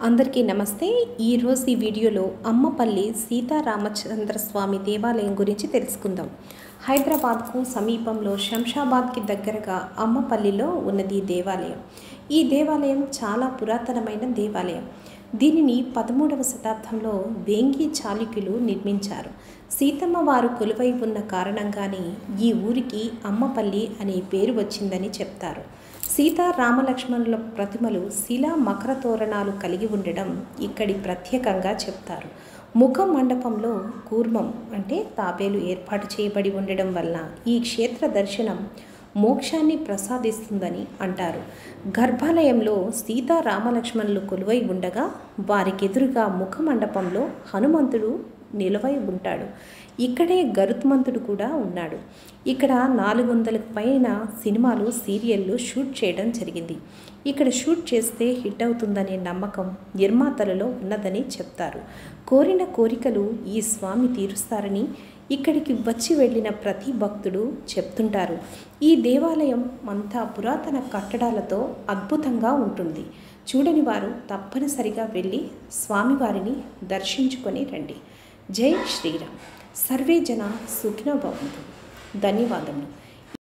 అందరికీ నమస్తే ఈరోజు ఈ వీడియోలో అమ్మపల్లి సీతారామచంద్ర స్వామి దేవాలయం గురించి తెలుసుకుందాం హైదరాబాద్కు సమీపంలో శంషాబాద్కి దగ్గరగా అమ్మపల్లిలో ఉన్నది ఈ దేవాలయం ఈ దేవాలయం చాలా పురాతనమైన దేవాలయం దీనిని పదమూడవ శతాబ్దంలో వేంగి చాళుక్యులు నిర్మించారు సీతమ్మ వారు కొలువై ఉన్న కారణంగానే ఈ ఊరికి అమ్మపల్లి అనే పేరు వచ్చిందని చెప్తారు సీతా రామలక్ష్మణుల ప్రతిమలు శిలా మకర తోరణాలు కలిగి ఉండడం ఇక్కడి ప్రత్యేకంగా చెప్తారు ముఖ మండపంలో కూర్మం అంటే తాబేలు ఏర్పాటు చేయబడి ఉండడం వల్ల ఈ క్షేత్ర దర్శనం మోక్షాన్ని ప్రసాదిస్తుందని అంటారు గర్భాలయంలో సీతా రామలక్ష్మణులు కొలువై ఉండగా వారికెదురుగా ముఖ మండపంలో హనుమంతుడు నిలవై ఉంటాడు ఇక్కడే గరుత్మంతుడు కూడా ఉన్నాడు ఇక్కడ నాలుగు వందలకు పైన సినిమాలు సీరియళ్ళు షూట్ చేయడం జరిగింది ఇక్కడ షూట్ చేస్తే హిట్ అవుతుందనే నమ్మకం నిర్మాతలలో ఉన్నదని చెప్తారు కోరిన కోరికలు ఈ స్వామి తీరుస్తారని ఇక్కడికి వచ్చి వెళ్ళిన ప్రతి భక్తుడు చెప్తుంటారు ఈ దేవాలయం అంతా పురాతన కట్టడాలతో అద్భుతంగా ఉంటుంది చూడని వారు తప్పనిసరిగా వెళ్ళి స్వామివారిని దర్శించుకొని రండి జై శ్రీరామ్ సర్వే జన సుఖినో భవంతు ధన్యవాదములు